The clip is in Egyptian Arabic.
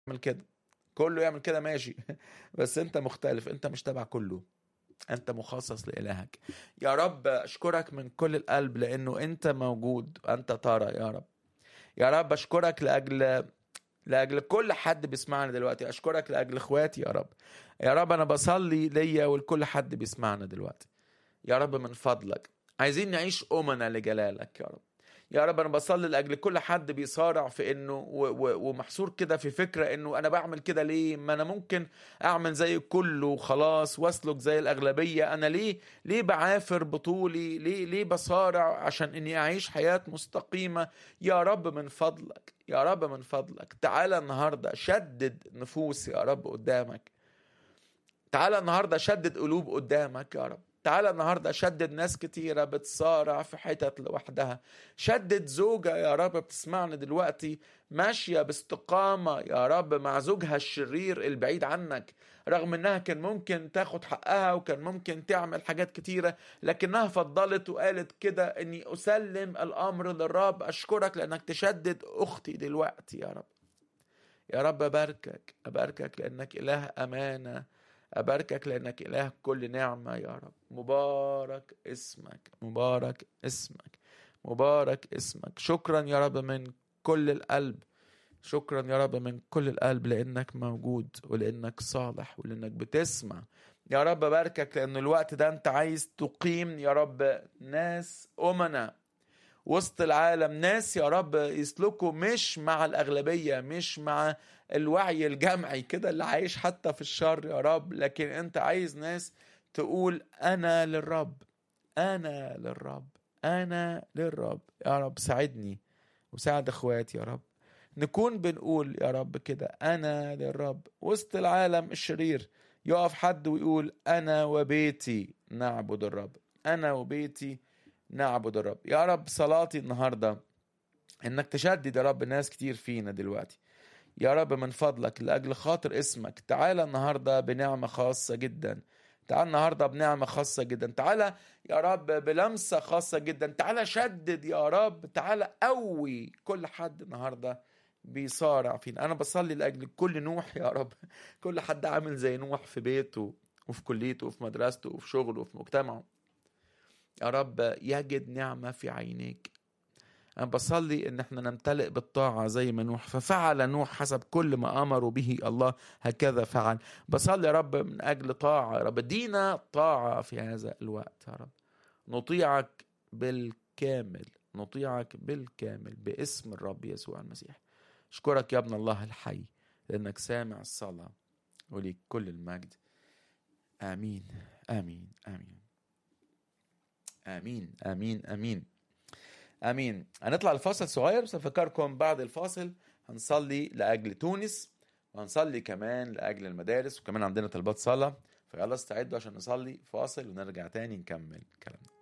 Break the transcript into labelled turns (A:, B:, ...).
A: يعمل كده كله يعمل كده ماشي بس انت مختلف انت مش تبع كله انت مخصص لالهك يا رب اشكرك من كل القلب لانه انت موجود انت ترى يا رب يا رب اشكرك لاجل لاجل كل حد بيسمعنا دلوقتي اشكرك لاجل اخواتي يا رب يا رب انا بصلي ليا ولكل حد بيسمعنا دلوقتي يا رب من فضلك عايزين نعيش امنا لجلالك يا رب يا رب انا بصلي لاجل كل حد بيصارع في انه و و ومحصور كده في فكره انه انا بعمل كده ليه ما انا ممكن اعمل زي كله وخلاص واسلك زي الاغلبيه انا ليه ليه بعافر بطولي ليه ليه بصارع عشان اني اعيش حياه مستقيمه يا رب من فضلك يا رب من فضلك تعالى النهارده شدد نفوس يا رب قدامك تعالى النهارده شدد قلوب قدامك يا رب تعالى النهارده شدد ناس كتيرة بتصارع في حتت لوحدها شدد زوجة يا رب بتسمعني دلوقتي ماشية باستقامة يا رب مع زوجها الشرير البعيد عنك رغم انها كان ممكن تاخد حقها وكان ممكن تعمل حاجات كتيرة لكنها فضلت وقالت كده اني اسلم الامر للرب اشكرك لانك تشدد اختي دلوقتي يا رب يا رب اباركك اباركك لانك اله امانه أباركك لأنك إله كل نعمة يا رب مبارك اسمك مبارك اسمك مبارك اسمك شكرا يا رب من كل القلب شكرا يا رب من كل القلب لأنك موجود ولأنك صالح ولأنك بتسمع يا رب باركك لأن الوقت ده أنت عايز تقيم يا رب ناس أمنا وسط العالم ناس يا رب يسلكوا مش مع الأغلبية مش مع الوعي الجمعي كده اللي عايش حتى في الشر يا رب لكن انت عايز ناس تقول انا للرب انا للرب انا للرب يا رب ساعدني وساعد اخواتي يا رب نكون بنقول يا رب كده انا للرب وسط العالم الشرير يقف حد ويقول انا وبيتي نعبد الرب انا وبيتي نعبد الرب يا رب صلاتي النهارده انك تشدد يا رب ناس كتير فينا دلوقتي يا رب من فضلك لأجل خاطر اسمك تعالى النهاردة بنعمة خاصة جدا تعالى النهاردة بنعمة خاصة جدا تعالى يا رب بلمسة خاصة جدا تعالى شدد يا رب تعالى قوي كل حد النهاردة بيصارع فينا أنا بصلي لأجل كل نوح يا رب كل حد عامل زي نوح في بيته وفي كليته وفي مدرسته وفي شغله وفي مجتمعه يا رب يجد نعمة في عينيك أنا بصلي إن إحنا نمتلئ بالطاعة زي ما نوح ففعل نوح حسب كل ما أمروا به الله هكذا فعل بصلي يا رب من أجل طاعة يا رب دينا طاعة في هذا الوقت يا رب نطيعك بالكامل نطيعك بالكامل باسم الرب يسوع المسيح أشكرك يا ابن الله الحي لأنك سامع الصلاة وليك كل المجد آمين آمين آمين آمين آمين آمين امين هنطلع لفاصل صغير بس افكركم بعد الفاصل هنصلي لاجل تونس وهنصلي كمان لاجل المدارس وكمان عندنا طلبات صلاه فيلا استعدوا عشان نصلي فاصل ونرجع تاني نكمل كلامنا